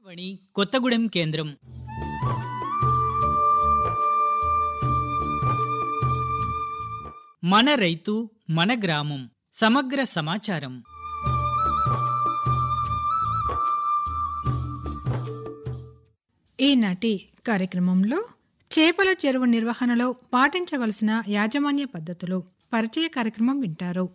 వణి కొత్తగూడెం కేంద్రం మన రైతు మన గ్రామం సమగ్ర సమాచారం ఈనాటి కార్యక్రమంలో చేపల చెరువు నిర్వహణలో పాటించవలసిన యాజమాన్య పద్ధతులు పరిచయ కార్యక్రమం వింటారు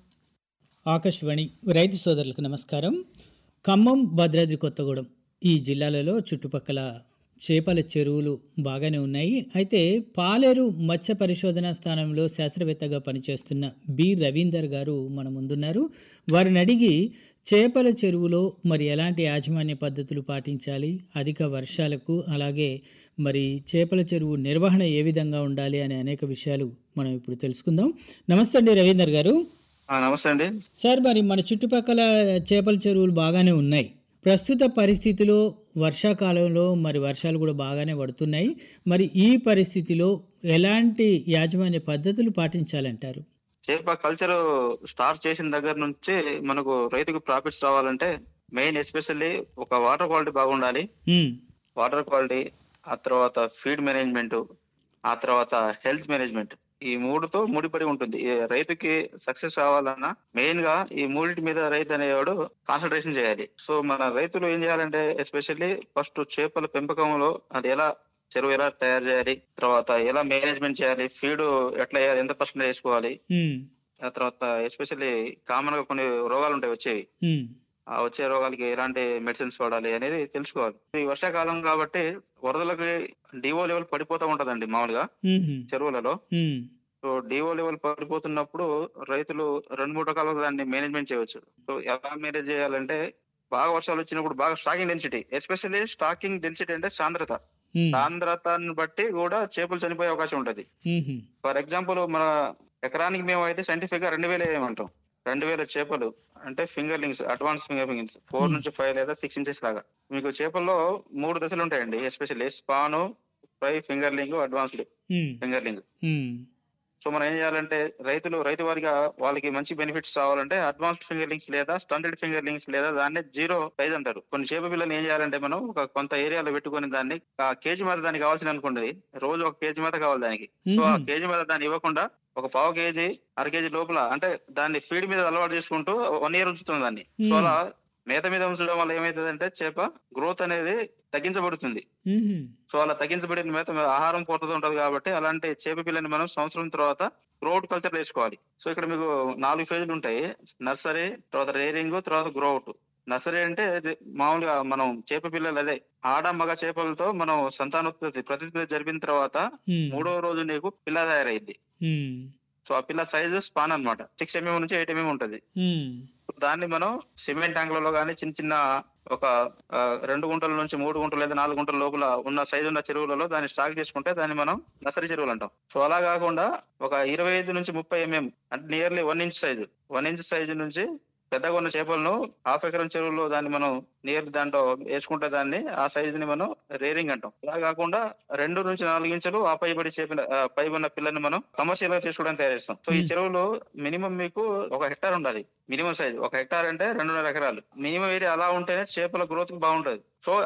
ఆకాశవాణి రైతు సోదరులకు నమస్కారం ఖమ్మం భద్రాద్రి కొత్తగూడెం ఈ జిల్లాలలో చుట్టుపక్కల చేపల చెరువులు బాగానే ఉన్నాయి అయితే పాలేరు మత్స్య పరిశోధన స్థానంలో శాస్త్రవేత్తగా పనిచేస్తున్న బి రవీందర్ గారు మన ముందున్నారు వారిని అడిగి చేపల చెరువులో మరి ఎలాంటి యాజమాన్య పద్ధతులు పాటించాలి అధిక వర్షాలకు అలాగే మరి చేపల చెరువు నిర్వహణ ఏ విధంగా ఉండాలి అనే అనేక విషయాలు మనం ఇప్పుడు తెలుసుకుందాం నమస్తే అండి రవీందర్ గారు ఆ, నమస్తే అండి సార్ మరి మన చుట్టుపక్కల చేపల చెరువులు బాగానే ఉన్నాయి ప్రస్తుత పరిస్థితిలో వర్షాకాలంలో మరి వర్షాలు కూడా బాగానే పడుతున్నాయి మరి ఈ పరిస్థితిలో ఎలాంటి యాజమాన్య పద్ధతులు పాటించాలంటారు చేప కల్చర్ స్టార్ట్ చేసిన దగ్గర నుంచి మనకు రైతుకు ప్రాఫిట్స్ రావాలంటే మెయిన్ ఎస్పెషల్లీ ఒక వాటర్ క్వాలిటీ బాగుండాలి ఉమ్, వాటర్ క్వాలిటీ ఆ తర్వాత ఫీడ్ మేనేజ్మెంట్ ఆ తర్వాత హెల్త్ మేనేజ్మెంట్ ఈ మూడుతో ముడిపడి ఉంటుంది ఈ రైతుకి సక్సెస్ రావాలన్నా మెయిన్ గా ఈ మూడింటి మీద రైతు అనేవాడు కాన్సన్ట్రేషన్ చేయాలి సో మన రైతులు ఏం చేయాలంటే ఎస్పెషల్లీ ఫస్ట్ చేపల పెంపకంలో అది ఎలా చెరువు ఎలా తయారు చేయాలి తర్వాత ఎలా మేనేజ్మెంట్ చేయాలి ఫీడ్ ఎట్లా వేయాలి ఎంత పర్సెంట్ వేసుకోవాలి ఉమ్, ఆ తర్వాత ఎస్పెషల్లీ కామన్ గా కొన్ని రోగాలు ఉంటాయి వచ్చేవి ఉమ్, ఆ వచ్చే రోగాలకి ఎలాంటి మెడిసిన్స్ వాడాలి అనేది తెలుసుకోవాలి ఈ వర్షాకాలం కాబట్టి వరదలకి డివో లెవెల్ పడిపోతూ ఉంటదండి మామూలుగా ఉమ్, చెరువులలో ఉమ్, సో డివో లెవెల్ పడిపోతున్నప్పుడు రైతులు రెండు మూడు రకాలుగా దాన్ని మేనేజ్మెంట్ చేయవచ్చు సో ఎలా మేనేజ్ చేయాలంటే బాగా వర్షాలు వచ్చినప్పుడు బాగా stocking density especially stocking density అంటే సాంద్రత ఉమ్, సాంద్రతను బట్టి కూడా చేపలు చనిపోయే అవకాశం ఉంటది ఉమ్, ఫర్ ఎగ్జాంపుల్ మన ఎకరానికి మేము అయితే సైంటిఫిక్ గా రెండు వేలు వేయమంటాం రెండు వేల చేపలు అంటే fingerlings advance fingerlings four Hmm. నుంచి ఫైవ్ లేదా సిక్స్ ఇంచెస్ లాగా మీకు చేపల్లో మూడు దశలు ఉంటాయండి especially spawn fry fingerling advanced um, fingerling um, so మనం ఏం చేయాలంటే రైతులు రైతు వారిగా వాళ్ళకి మంచి బెనిఫిట్స్ రావాలంటే అడ్వాన్స్డ్ ఫింగర్ లింక్స్ లేదా స్టంటెడ్ ఫింగర్ లింక్స్ లేదా దాన్ని జీరో సైజ్ అంటారు కొన్ని చేప పిల్లలు ఏం చేయాలంటే మనం ఒక కొంత ఏరియాలో పెట్టుకొని దాన్ని ఆ కేజీ మీద దానికి కావాల్సిన అనుకోండి రోజు ఒక కేజీ మీద కావాలి దానికి సో ఆ ఉమ్, కేజీ మీద దాన్ని ఇవ్వకుండా ఒక పావు కేజీ అర కేజీ లోపల అంటే దాన్ని ఫీడ్ మీద అలవాటు చేసుకుంటూ వన్ ఇయర్ ఉంచుతుంది దాన్ని సో Hmm. అలా మేత మీద ఉంచడం వల్ల ఏమైతుందంటే చేప గ్రోత్ అనేది తగ్గించబడుతుంది ఉమ్, సో అలా తగ్గించబడిన మేత మీద ఆహారం కొరత ఉంటది కాబట్టి అలాంటి చేప పిల్లని మనం సంవత్సరం తర్వాత గ్రోట్ కల్చర్ వేసుకోవాలి సో ఇక్కడ మీకు నాలుగు ఫేజ్లు ఉంటాయి నర్సరీ తర్వాత రేరింగ్ తర్వాత గ్రోఅవుట్ నర్సరీ అంటే ఇది మామూలుగా మనం చేప పిల్లలు అదే ఆడ మగ చేపలతో మనం సంతానోత్పత్తి ప్రతిస్పత్తి జరిపిన తర్వాత ఉమ్, మూడో రోజు నీకు పిల్ల తయారైద్ది ఉమ్, సో ఆ పిల్ల సైజు స్పాన్ అన్నమాట సిక్స్ ఎంఎం నుంచి ఎయిట్ ఎంఎం ఉంటది ఉమ్, దాన్ని మనం సిమెంట్ ట్యాంకులలో కానీ చిన్న చిన్న ఒక ఆ, రెండు గుంటల నుంచి మూడు గుంటలు లేదా నాలుగు గుంటల లోపల ఉన్న సైజు ఉన్న చెరువులలో దాన్ని స్టాక్ చేసుకుంటే దాన్ని మనం నర్సరీ చెరువులు అంటాం సో అలా కాకుండా ఒక ఇరవై ఐదు నుంచి ముప్పై ఎంఎం అంటే nearly one inch size one inch size నుంచి పెద్దగా ఉన్న చేపలను హాఫ్ ఎకరం చెరువులో దాన్ని మనం నియర్ దాంట్లో వేసుకుంటే దాన్ని ఆ సైజు ని మనం రేరింగ్ అంటాం అలా కాకుండా రెండు నుంచి నాలుగు ఇంచులు ఆ పైబడి చేపిన ఆ, పై ఉన్న పిల్లని మనం కమర్షియల్ గా చేసుకోవడానికి తయారు చేస్తాం సో ఈ Hmm. చెరువులో మినిమం మీకు ఒక హెక్టార్ ఉండాలి మినిమం సైజ్ ఒక హెక్టార్ అంటే రెండున్నర ఎకరాలు మినిమం ఏరియా అలా ఉంటేనే చేపల గ్రోత్ బాగుంటది సో